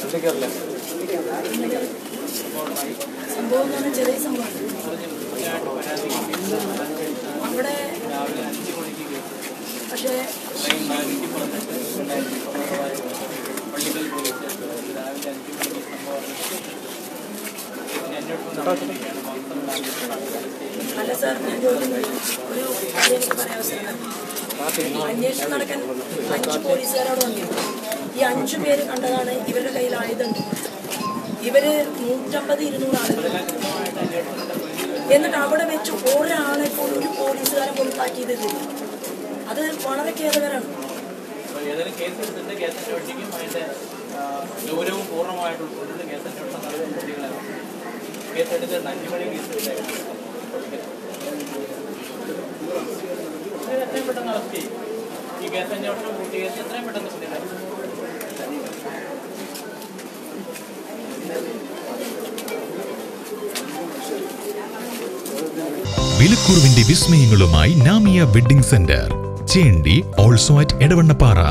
സംഭവം എന്ന് പറഞ്ഞാൽ ചെറിയ സംഭവം അവിടെ പക്ഷേ അല്ല സാർ ഞാൻ ചോദിക്കുന്നത് ഒരു കാര്യം എനിക്ക് പറയാൻ അവസരം അന്വേഷണം നടക്കാൻ അഞ്ച് പോലീസുകാരോട് വന്നിരുന്നു ഈ അഞ്ചു പേര് കണ്ടതാണ് ഇവരുടെ കയ്യിൽ ആയുധമുണ്ട് ഇവര് നൂറ്റമ്പത് ഇരുന്നൂറ് ആളുകൾ എന്നിട്ട് അവിടെ വെച്ച് ഒരാളെ പോലും ഒരു പോലീസുകാരെ പോലും താക്കിയതില്ല അത് വളരെ ഖേദകരമാണ് ഏതായാലും കേസ് എടുത്തിട്ട് കേസ് അന്വേഷിക്കും അതിന്റെ ആ, ഗൗരവം പൂർണ്ണമായിട്ട് ഉൾക്കൊണ്ടിട്ട് കേസ് അന്വേഷണം നടത്തുന്ന കുട്ടികളാണ് കേസ് എടുത്തിട്ട് അഞ്ചു മണി കേസ് എടുത്തേക്കാം ഇത് എത്രയും പെട്ടെന്ന് അറസ്റ്റ് ചെയ്യും ഈ കേസ് അന്വേഷണം കൂട്ടി കേസ് എത്രയും പെട്ടെന്ന് ചെയ്തേക്കാം വിലക്കുറവിന്റെ വിസ്മയങ്ങളുമായി നാമിയ വെഡിംഗ് സെന്റർ ചേണ്ടി ഓൾസോ അറ്റ് എടവണ്ണപ്പാറ